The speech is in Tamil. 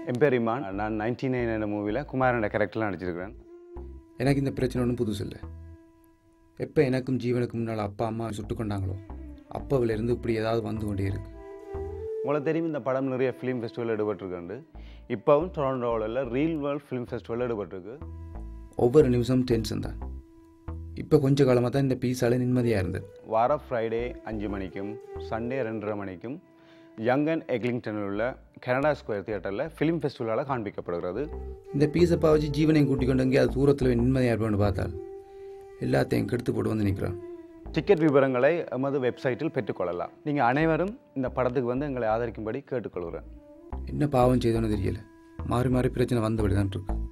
என் பேர் இமான் நான் நைன்டி நைன் என்ற மூவியில் குமாரனோட கேரக்டர்லாம் நடிச்சிருக்கிறேன் எனக்கு இந்த பிரச்சனை ஒன்றும் புதுசு இல்லை எப்போ எனக்கும் ஜீவனுக்கும் முன்னால் அப்பா அம்மா சுட்டு கொண்டாங்களோ அப்போவிலேருந்து இப்படி ஏதாவது வந்து கொண்டே இருக்கு உங்களுக்கு தெரியும் இந்த படம் நிறைய ஃபிலிம் ஃபெஸ்டிவல் ஈடுபட்டிருக்குண்டு இப்போவும் டொரண்டோவில் ரீல் வேர்ல்ட் ஃபிலிம் ஃபெஸ்டிவல் ஈடுபட்டிருக்கு ஒவ்வொரு நிமிஷமும் டென்ஷன் தான் இப்போ கொஞ்ச காலமாக தான் இந்த பீஸால நிம்மதியாக இருந்தது வார ஃப்ரைடே அஞ்சு மணிக்கும் சண்டே ரெண்டரை மணிக்கும் யங் அண்ட் எக்லிங்டனில் உள்ள கனடா ஸ்கொயர் தியேட்டரில் ஃபிலிம் ஃபெஸ்டிவலால் காண்பிக்கப்படுகிறது இந்த பீஸப்பா வச்சு ஜீவனையும் கூட்டிக் கொண்டு அங்கே அது தூரத்தில் நிம்மதியாக இருப்பான்னு பார்த்தால் எல்லாத்தையும் கெடுத்து போட்டு வந்து நிற்கிறான் டிக்கெட் விவரங்களை எமது வெப்சைட்டில் பெற்றுக்கொள்ளலாம் நீங்கள் அனைவரும் இந்த படத்துக்கு வந்து எங்களை ஆதரிக்கும்படி கேட்டுக்கொள்கிறேன் என்ன பாவம் செய்தோன்னு தெரியல மாறி மாறி பிரச்சனை வந்தபடி தான் இருக்கு